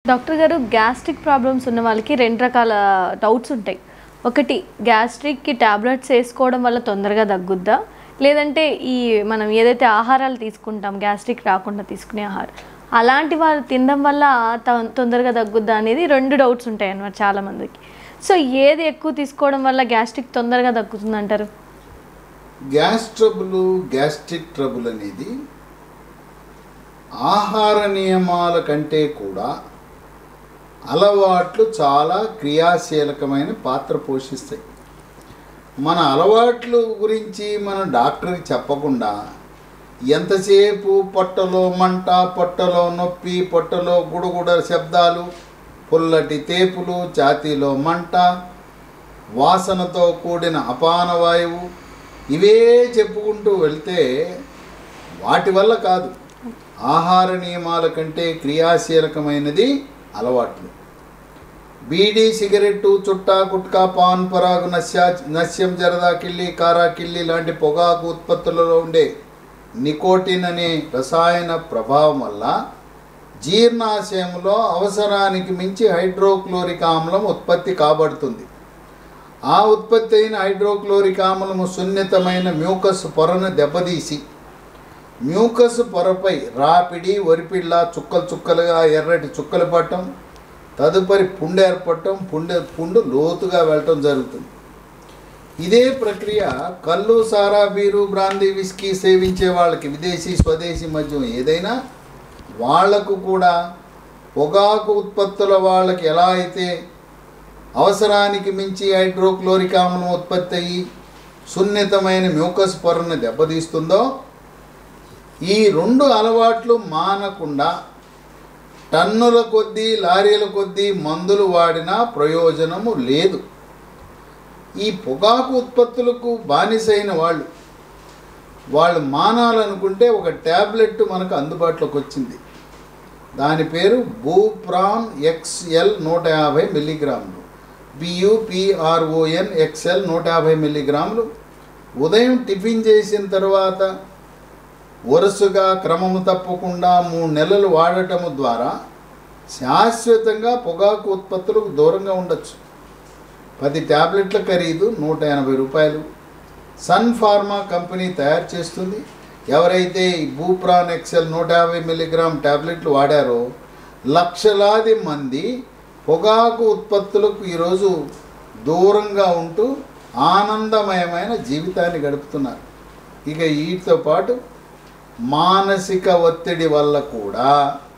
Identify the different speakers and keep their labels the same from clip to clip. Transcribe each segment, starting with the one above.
Speaker 1: Doctor గారు gastric problems ఉన్న వాళ్ళకి రెండు రకాల డౌట్స్ ఉంటాయి ఒకటి గ్యాస్ట్రిక్కి టాబ్లెట్స్ వేసుకోవడం వల్ల తొందరగా తగ్గుద్దా లేదంటే ఈ మనం ఏదైతే ఆహారాలు తీసుకుంటాం గ్యాస్ట్రిక్ రాకుండా తీసుకునే ఆహారం అలాంటి వాళ్ళు తినడం వల్ల త- తొందరగా తగ్గుద్దా అనేది రెండు డౌట్స్ ఉంటాయి అన్నమాట చాలామందికి సో ఏది ఎక్కువ తీసుకోవడం వల్ల గ్యాస్ట్రిక్ తొందరగా తగ్గుతుంది అంటారు
Speaker 2: గ్యాస్ ట్రబుల్ గ్యాస్ట్రిక్ ట్రబుల్ అనేది ఆహార నియమాల కంటే కూడా అలవాట్లు చాలా క్రియాశీలకమైన పాత్ర పోషిస్తాయి మన అలవాట్లు గురించి మన డాక్టర్కి చెప్పకుండా ఎంతసేపు పొట్టలో మంట పొట్టలో నొప్పి పొట్టలో గుడుగుడ శబ్దాలు పుల్లటి తేపులు ఛాతీలో మంట వాసనతో కూడిన అపాన వాయువు ఇవే చెప్పుకుంటూ వెళ్తే వాటి వల్ల కాదు ఆహార నియమాల కంటే క్రియాశీలకమైనది అలవాట్లు బీడీ సిగరెట్టు చుట్టా గుట్కా పాన్ పరాగు నశ్యా నస్యం జరదా కిల్లి కారా కిల్లి లాంటి పొగాకు ఉత్పత్తులలో ఉండే నికోటిన్ అనే రసాయన ప్రభావం వల్ల జీర్ణాశయంలో అవసరానికి మించి హైడ్రోక్లోరిక్ ఆమ్లం ఉత్పత్తి కాబడుతుంది ఆ ఉత్పత్తి అయిన హైడ్రోక్లోరిక్ ఆమ్లము సున్నితమైన మ్యూకస్ పొరను దెబ్బతీసి మ్యూకస్ పొరపై రాపిడి వరిపిళ్ళ చుక్కలు చుక్కలుగా ఎర్రటి చుక్కలు పట్టడం తదుపరి పుండు ఏర్పడటం పుండె పుండు లోతుగా వెళ్ళటం జరుగుతుంది ఇదే ప్రక్రియ కళ్ళు సారా బీరు బ్రాందీ విస్కీ సేవించే వాళ్ళకి విదేశీ స్వదేశీ మద్యం ఏదైనా వాళ్లకు కూడా పొగాకు ఉత్పత్తుల వాళ్ళకి ఎలా అయితే అవసరానికి మించి హైడ్రోక్లోరిక్ ఆమ్లం ఉత్పత్తి అయ్యి సున్నితమైన మ్యూకస్ పొరను దెబ్బతీస్తుందో ఈ రెండు అలవాట్లు మానకుండా టన్నుల కొద్దీ లారీల కొద్దీ మందులు వాడినా ప్రయోజనము లేదు ఈ పొగాకు ఉత్పత్తులకు బానిసైన వాళ్ళు వాళ్ళు మానాలనుకుంటే ఒక ట్యాబ్లెట్ మనకు అందుబాటులోకి వచ్చింది దాని పేరు బూప్రాన్ ఎక్స్ఎల్ నూట యాభై మిల్లీగ్రాములు బియుపిఆర్ఓఎన్ ఎక్స్ఎల్ నూట యాభై మిల్లీగ్రాములు ఉదయం టిఫిన్ చేసిన తర్వాత వరుసగా క్రమము తప్పకుండా మూడు నెలలు వాడటము ద్వారా శాశ్వతంగా పొగాకు ఉత్పత్తులకు దూరంగా ఉండొచ్చు పది ట్యాబ్లెట్ల ఖరీదు నూట ఎనభై రూపాయలు సన్ ఫార్మా కంపెనీ తయారు చేస్తుంది ఎవరైతే ఈ బూప్రాన్ ఎక్సెల్ నూట యాభై మిల్లీగ్రామ్ ట్యాబ్లెట్లు వాడారో లక్షలాది మంది పొగాకు ఉత్పత్తులకు ఈరోజు దూరంగా ఉంటూ ఆనందమయమైన జీవితాన్ని గడుపుతున్నారు ఇక వీటితో పాటు మానసిక ఒత్తిడి వల్ల కూడా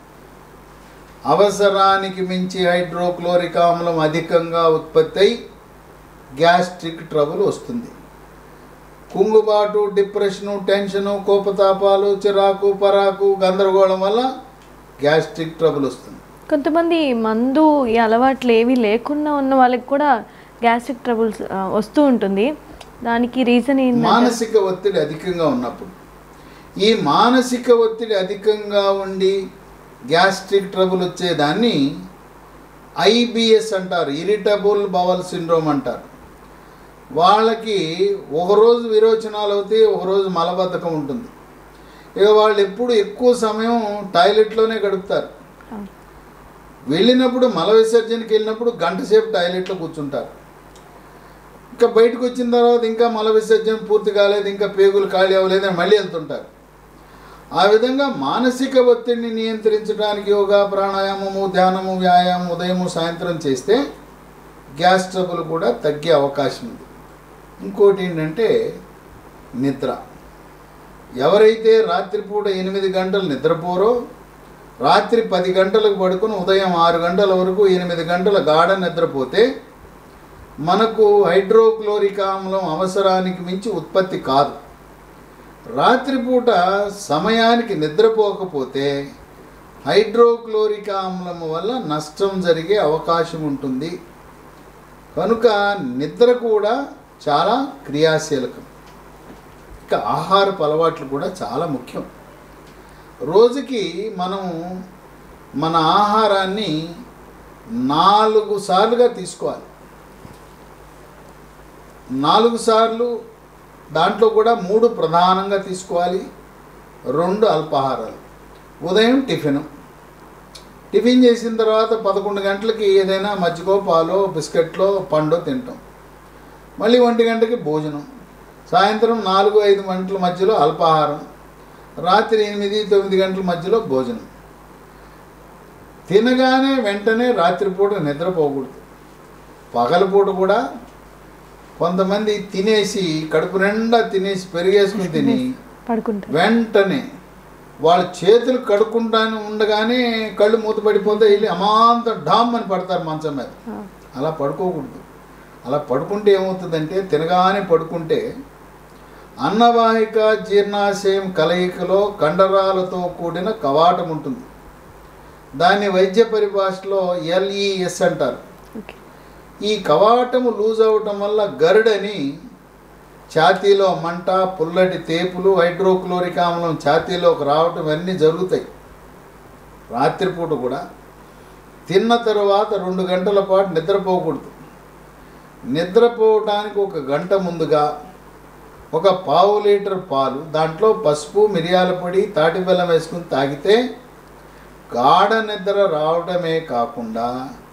Speaker 2: అవసరానికి మించి హైడ్రోక్లోరిక్ ఆమ్లం అధికంగా ఉత్పత్తి అయి గ్యాస్ట్రిక్ ట్రబుల్ వస్తుంది కుంగుబాటు డిప్రెషను టెన్షను కోపతాపాలు చిరాకు పరాకు గందరగోళం వల్ల గ్యాస్ట్రిక్ ట్రబుల్ వస్తుంది
Speaker 1: కొంతమంది మందు ఈ అలవాట్లు ఏవి లేకుండా ఉన్న వాళ్ళకి కూడా గ్యాస్ట్రిక్ ట్రబుల్స్ వస్తూ ఉంటుంది దానికి రీజన్ ఏంటంటే
Speaker 2: మానసిక ఒత్తిడి అధికంగా ఉన్నప్పుడు ఈ మానసిక ఒత్తిడి అధికంగా ఉండి గ్యాస్ట్రిక్ ట్రబుల్ వచ్చేదాన్ని ఐబిఎస్ అంటారు ఇరిటబుల్ బవల్ సిండ్రోమ్ అంటారు వాళ్ళకి ఒకరోజు విరోచనాలు అవుతాయి ఒకరోజు మలబద్ధకం ఉంటుంది ఇక వాళ్ళు ఎప్పుడు ఎక్కువ సమయం టాయిలెట్లోనే గడుపుతారు వెళ్ళినప్పుడు మల విసర్జనకి వెళ్ళినప్పుడు గంట సేపు టాయిలెట్లో కూర్చుంటారు ఇంకా బయటకు వచ్చిన తర్వాత ఇంకా మల విసర్జన పూర్తి కాలేదు ఇంకా పేగులు ఖాళీ అవ్వలేదని మళ్ళీ వెళ్తుంటారు ఆ విధంగా మానసిక ఒత్తిడిని నియంత్రించడానికి యోగా ప్రాణాయామము ధ్యానము వ్యాయామం ఉదయము సాయంత్రం చేస్తే గ్యాస్ ట్రబుల్ కూడా తగ్గే అవకాశం ఉంది ఇంకోటి ఏంటంటే నిద్ర ఎవరైతే రాత్రిపూట ఎనిమిది గంటలు నిద్రపోరో రాత్రి పది గంటలకు పడుకుని ఉదయం ఆరు గంటల వరకు ఎనిమిది గంటల గాఢ నిద్రపోతే మనకు హైడ్రోక్లోరిక్ ఆమ్లం అవసరానికి మించి ఉత్పత్తి కాదు రాత్రిపూట సమయానికి నిద్రపోకపోతే హైడ్రోక్లోరిక్ ఆమ్లం వల్ల నష్టం జరిగే అవకాశం ఉంటుంది కనుక నిద్ర కూడా చాలా క్రియాశీలకం ఇక ఆహారపు అలవాట్లు కూడా చాలా ముఖ్యం రోజుకి మనం మన ఆహారాన్ని నాలుగు సార్లుగా తీసుకోవాలి నాలుగు సార్లు దాంట్లో కూడా మూడు ప్రధానంగా తీసుకోవాలి రెండు అల్పాహారాలు ఉదయం టిఫిన్ టిఫిన్ చేసిన తర్వాత పదకొండు గంటలకి ఏదైనా మజ్జిగో పాలో బిస్కెట్లో పండు తింటాం మళ్ళీ ఒంటి గంటకి భోజనం సాయంత్రం నాలుగు ఐదు గంటల మధ్యలో అల్పాహారం రాత్రి ఎనిమిది తొమ్మిది గంటల మధ్యలో భోజనం తినగానే వెంటనే రాత్రిపూట నిద్రపోకూడదు పగలపూట కూడా కొంతమంది తినేసి కడుపు నిండా తినేసి పెరిగేసుకుని తిని
Speaker 1: పడుకుంటారు
Speaker 2: వెంటనే వాళ్ళ చేతులు కడుక్కుంటానే ఉండగానే కళ్ళు మూతపడిపోతే వెళ్ళి అమాంత డామ్ అని పడతారు మంచం మీద
Speaker 1: ఆ,
Speaker 2: అలా పడుకోకూడదు అలా పడుకుంటే ఏమవుతుందంటే తినగానే పడుకుంటే అన్నవాహిక జీర్ణాశయం కలయికలో కండరాలతో కూడిన కవాటం ఉంటుంది దాన్ని వైద్య పరిభాషలో ఎల్ఈఎస్ అంటారు
Speaker 1: ఓకే
Speaker 2: ఈ కవాటము లూజ్ అవటం వల్ల గరుడని ఛాతీలో మంట పుల్లటి తేపులు హైడ్రోక్లోరిక్ ఆమ్లం ఛాతీలోకి రావటం ఇవన్నీ జరుగుతాయి రాత్రిపూట కూడా తిన్న తరువాత రెండు గంటల పాటు నిద్రపోకూడదు నిద్రపోవటానికి ఒక గంట ముందుగా ఒక పావు లీటర్ పాలు దాంట్లో పసుపు మిరియాల పొడి తాటి బెల్లం వేసుకుని తాగితే గాఢ నిద్ర రావడమే కాకుండా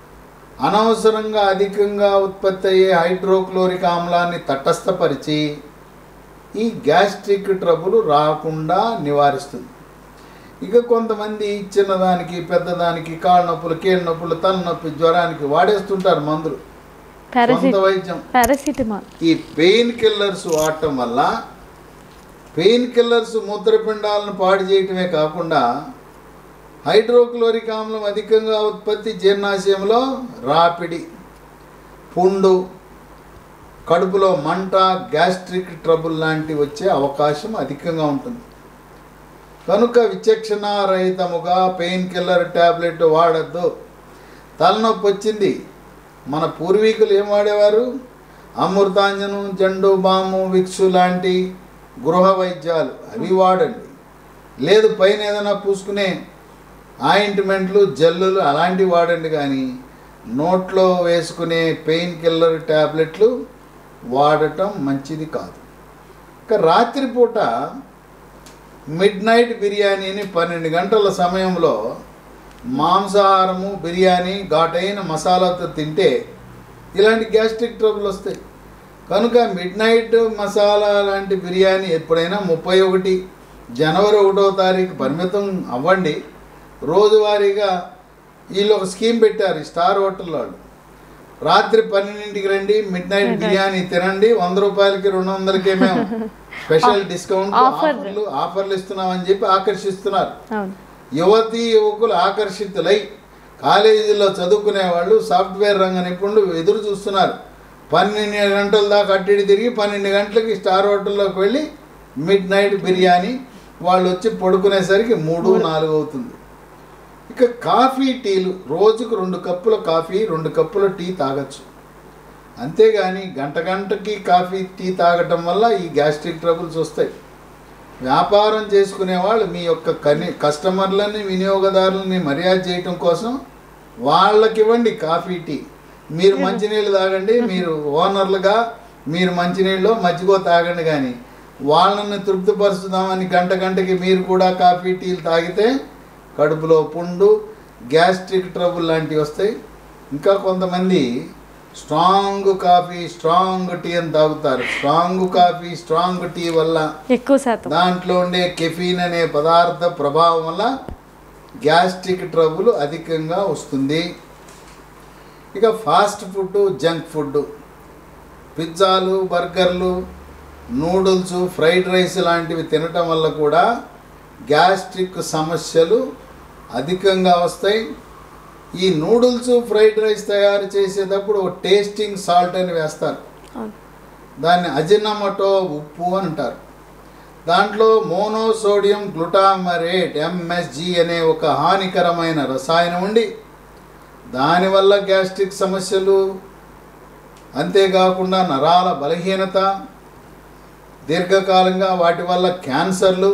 Speaker 2: అనవసరంగా అధికంగా ఉత్పత్తి అయ్యే హైడ్రోక్లోరిక్ ఆమ్లాన్ని తటస్థపరిచి ఈ గ్యాస్ట్రిక్ ట్రబుల్ రాకుండా నివారిస్తుంది ఇక కొంతమంది చిన్నదానికి పెద్దదానికి కాళ్ళ నొప్పులు కీళ్ళ నొప్పులు తలనొప్పి జ్వరానికి వాడేస్తుంటారు మందులు సొంత
Speaker 1: పారాసిట్
Speaker 2: వైద్యం
Speaker 1: పారాసిటమాల్
Speaker 2: ఈ పెయిన్ కిల్లర్స్ వాడటం వల్ల పెయిన్ కిల్లర్స్ మూత్రపిండాలను పాడు చేయటమే కాకుండా హైడ్రోక్లోరిక్ ఆమ్లం అధికంగా ఉత్పత్తి జీర్ణాశయంలో రాపిడి పుండు కడుపులో మంట గ్యాస్ట్రిక్ ట్రబుల్ లాంటివి వచ్చే అవకాశం అధికంగా ఉంటుంది కనుక విచక్షణ రహితముగా పెయిన్ కిల్లర్ ట్యాబ్లెట్ వాడద్దు తలనొప్పి వచ్చింది మన పూర్వీకులు ఏం వాడేవారు అమృతాంజనం జండు బాము విక్సు లాంటి గృహ వైద్యాలు అవి వాడండి లేదు పైన ఏదైనా పూసుకునే ఆయింట్మెంట్లు జల్లులు అలాంటివి వాడండి కానీ నోట్లో వేసుకునే పెయిన్ కిల్లర్ ట్యాబ్లెట్లు వాడటం మంచిది కాదు ఇక రాత్రిపూట మిడ్ నైట్ బిర్యానీని పన్నెండు గంటల సమయంలో మాంసాహారము బిర్యానీ ఘాటైన మసాలాతో తింటే ఇలాంటి గ్యాస్ట్రిక్ ట్రబుల్ వస్తాయి కనుక మిడ్ నైట్ మసాలా లాంటి బిర్యానీ ఎప్పుడైనా ముప్పై ఒకటి జనవరి ఒకటో తారీఖు పరిమితం అవ్వండి రోజువారీగా వీళ్ళు ఒక స్కీమ్ పెట్టారు ఈ స్టార్ హోటల్ వాళ్ళు రాత్రి పన్నెండింటికి రండి మిడ్ నైట్
Speaker 1: Midnight.
Speaker 2: బిర్యానీ తినండి వంద రూపాయలకి రెండు వందలకి మేము స్పెషల్ డిస్కౌంట్
Speaker 1: Offer.
Speaker 2: ఆఫర్లు ఆఫర్లు ఇస్తున్నామని చెప్పి ఆకర్షిస్తున్నారు
Speaker 1: అవును
Speaker 2: యువతీ యువకులు ఆకర్షితులై కాలేజీలో చదువుకునే వాళ్ళు సాఫ్ట్వేర్ రంగ నిపుణులు ఎదురు చూస్తున్నారు పన్నెండు గంటల దాకా అట్టిడి తిరిగి పన్నెండు గంటలకి స్టార్ హోటల్లోకి వెళ్ళి మిడ్ నైట్ బిర్యానీ వాళ్ళు వచ్చి పడుకునేసరికి మూడు నాలుగు అవుతుంది ఇక కాఫీ టీలు రోజుకు రెండు కప్పుల కాఫీ రెండు కప్పుల టీ తాగొచ్చు అంతేగాని గంట గంటకి కాఫీ టీ తాగటం వల్ల ఈ గ్యాస్ట్రిక్ ట్రబుల్స్ వస్తాయి వ్యాపారం చేసుకునే వాళ్ళు మీ యొక్క కని కస్టమర్లని వినియోగదారులని మర్యాద చేయటం కోసం వాళ్ళకి ఇవ్వండి కాఫీ టీ మీరు మంచినీళ్ళు తాగండి మీరు ఓనర్లుగా మీరు మంచినీళ్ళు మజ్జిగో తాగండి కానీ వాళ్ళని తృప్తిపరుచుదామని గంట గంటకి మీరు కూడా కాఫీ టీలు తాగితే కడుపులో పుండు గ్యాస్ట్రిక్ ట్రబుల్ లాంటివి వస్తాయి ఇంకా కొంతమంది స్ట్రాంగ్ కాఫీ స్ట్రాంగ్ టీ అని తాగుతారు స్ట్రాంగ్ కాఫీ స్ట్రాంగ్ టీ వల్ల
Speaker 1: ఎక్కువ శాతం
Speaker 2: దాంట్లో ఉండే కెఫీన్ అనే పదార్థ ప్రభావం వల్ల గ్యాస్ట్రిక్ ట్రబుల్ అధికంగా వస్తుంది ఇక ఫాస్ట్ ఫుడ్ జంక్ ఫుడ్ పిజ్జాలు బర్గర్లు నూడిల్స్ ఫ్రైడ్ రైస్ లాంటివి తినటం వల్ల కూడా గ్యాస్ట్రిక్ సమస్యలు అధికంగా వస్తాయి ఈ నూడిల్స్ ఫ్రైడ్ రైస్ తయారు చేసేటప్పుడు ఒక టేస్టింగ్ సాల్ట్ అని వేస్తారు
Speaker 1: అవును
Speaker 2: దాన్ని అజినమటో ఉప్పు అని అంటారు దాంట్లో మోనోసోడియం గ్లూటామరేట్ ఎంఎస్జి అనే ఒక హానికరమైన రసాయనం ఉండి దానివల్ల గ్యాస్ట్రిక్ సమస్యలు అంతేకాకుండా నరాల బలహీనత దీర్ఘకాలంగా వాటి వల్ల క్యాన్సర్లు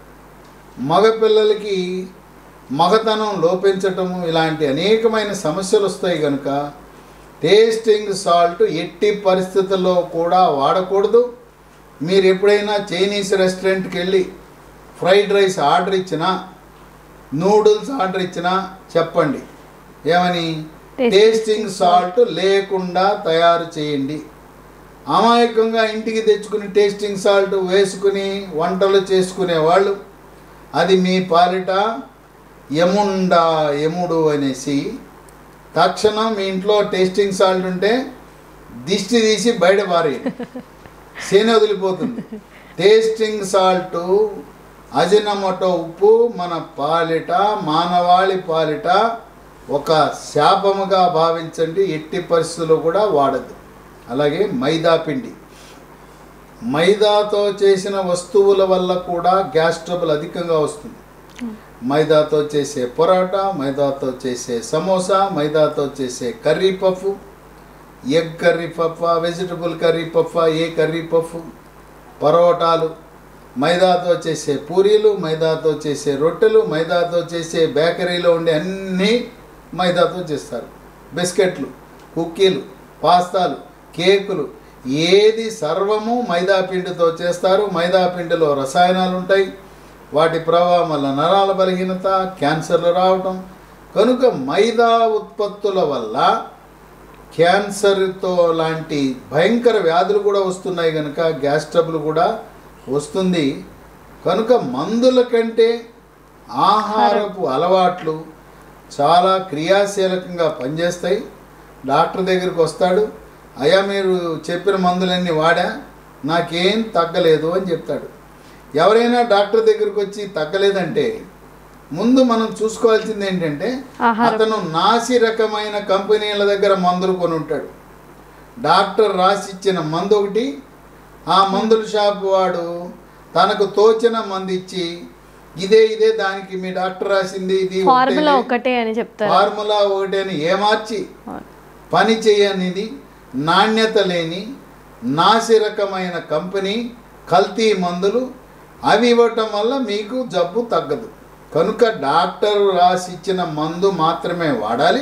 Speaker 2: మగపిల్లలకి మగతనం లోపించటము ఇలాంటి అనేకమైన సమస్యలు వస్తాయి కనుక టేస్టింగ్ సాల్ట్ ఎట్టి పరిస్థితుల్లో కూడా వాడకూడదు మీరు ఎప్పుడైనా చైనీస్ రెస్టారెంట్కి వెళ్ళి ఫ్రైడ్ రైస్ ఆర్డర్ ఇచ్చినా నూడిల్స్ ఆర్డర్ ఇచ్చినా చెప్పండి ఏమని
Speaker 1: Tasting
Speaker 2: టేస్టింగ్ సాల్ట్ లేకుండా తయారు చేయండి అమాయకంగా ఇంటికి తెచ్చుకుని టేస్టింగ్ సాల్ట్ వేసుకుని వంటలు చేసుకునే వాళ్ళు అది మీ పాలిట ఎముండా ఎముడు అనేసి తక్షణం మీ ఇంట్లో టేస్టింగ్ సాల్ట్ ఉంటే దిష్టి తీసి బయట పారేయండి సేన వదిలిపోతుంది టేస్టింగ్ సాల్ట్ అజినమోటో ఉప్పు మన పాలిట మానవాళి పాలిట ఒక శాపముగా భావించండి ఎట్టి పరిస్థితుల్లో కూడా వాడద్దు అలాగే మైదా పిండి మైదాతో చేసిన వస్తువుల వల్ల కూడా గ్యాస్ ట్రబుల్ అధికంగా వస్తుంది మైదాతో చేసే పొరాటా మైదాతో చేసే సమోసా మైదాతో చేసే curry puff egg curry puff vegetable curry puff ఏ కర్రీ పఫ్ పరోటాలు మైదాతో చేసే పూరీలు మైదాతో చేసే రొట్టెలు మైదాతో చేసే బేకరీలో ఉండే అన్నీ మైదాతో చేస్తారు బిస్కెట్లు కుక్కీలు పాస్తాలు కేకులు ఏది సర్వము మైదా పిండితో చేస్తారు మైదా పిండిలో రసాయనాలు ఉంటాయి వాటి ప్రభావం వల్ల నరాల బలహీనత క్యాన్సర్లు రావటం కనుక మైదా ఉత్పత్తుల వల్ల క్యాన్సర్తో లాంటి భయంకర వ్యాధులు కూడా వస్తున్నాయి కనుక గ్యాస్ ట్రబుల్ కూడా వస్తుంది కనుక మందుల కంటే ఆహారపు అలవాట్లు చాలా క్రియాశీలకంగా పనిచేస్తాయి డాక్టర్ దగ్గరికి వస్తాడు అయ్యా మీరు చెప్పిన మందులన్నీ వాడా నాకేం తగ్గలేదు అని చెప్తాడు ఎవరైనా డాక్టర్ దగ్గరికి వచ్చి తగ్గలేదంటే ముందు మనం చూసుకోవాల్సింది ఏంటంటే
Speaker 1: ఆహారం.
Speaker 2: అతను నాసి రకమైన కంపెనీల దగ్గర మందులు కొని ఉంటాడు డాక్టర్ రాసిచ్చిన మందు ఒకటి ఆ మందుల షాప్ వాడు తనకు తోచిన మందు ఇచ్చి ఇదే ఇదే దానికి మీ డాక్టర్ రాసింది ఇది
Speaker 1: ఫార్ములా
Speaker 2: ఒకటేలే.
Speaker 1: ఒకటే అని చెప్తారు
Speaker 2: ఫార్ములా ఒకటి అని ఏమార్చి
Speaker 1: అవును.
Speaker 2: పని చేయనిది నాణ్యత లేని నాసి రకమైన కంపెనీ కల్తీ మందులు అవి ఇవ్వటం వల్ల మీకు జబ్బు తగ్గదు కనుక డాక్టర్ రాసిచ్చిన మందు మాత్రమే వాడాలి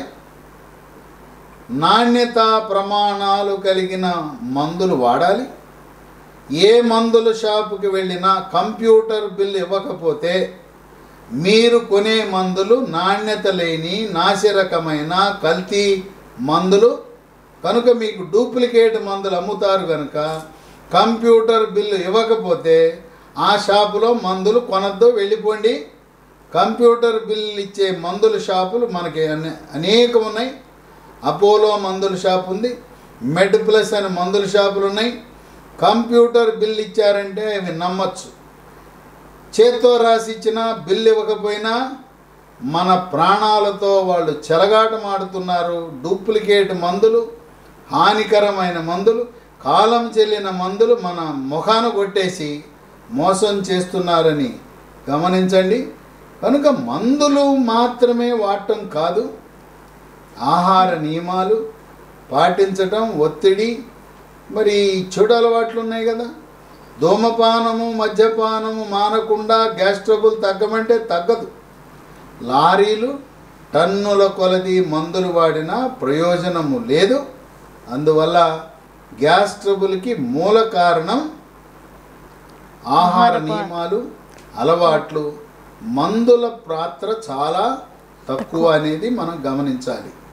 Speaker 2: నాణ్యత ప్రమాణాలు కలిగిన మందులు వాడాలి ఏ మందుల షాపుకి వెళ్ళినా కంప్యూటర్ బిల్ ఇవ్వకపోతే మీరు కొనే మందులు నాణ్యత లేని నాసిరకమైన కల్తీ మందులు కనుక మీకు డూప్లికేట్ మందులు అమ్ముతారు కనుక కంప్యూటర్ బిల్లు ఇవ్వకపోతే ఆ షాపులో మందులు కొనద్దు వెళ్ళిపోండి కంప్యూటర్ బిల్ ఇచ్చే మందుల షాపులు మనకి అనే- అనేకం ఉన్నాయి అపోలో మందుల షాప్ ఉంది మెడ్ ప్లస్ అనే మందుల షాపులు ఉన్నాయి కంప్యూటర్ బిల్ ఇచ్చారంటే అవి నమ్మచ్చు చేత్తో రాసి ఇచ్చిన బిల్ ఇవ్వకపోయినా మన ప్రాణాలతో వాళ్ళు చెలగాటమాడుతున్నారు డూప్లికేట్ మందులు హానికరమైన మందులు కాలం చెల్లిన మందులు మన ముఖాన కొట్టేసి మోసం చేస్తున్నారని గమనించండి కనుక మందులు మాత్రమే వాడటం కాదు ఆహార నియమాలు పాటించటం ఒత్తిడి మరి చెడు అలవాట్లు ఉన్నాయి కదా ధూమపానము మద్యపానము మానకుండా గ్యాస్ ట్రబుల్ తగ్గమంటే తగ్గదు లారీలు టన్నుల కొలది మందులు వాడినా ప్రయోజనము లేదు అందువల్ల గ్యాస్ ట్రబుల్కి మూల కారణం ఆహార
Speaker 1: ఆహారపా-
Speaker 2: నియమాలు అలవాట్లు మందుల పాత్ర చాలా తక్కువ అనేది మనం గమనించాలి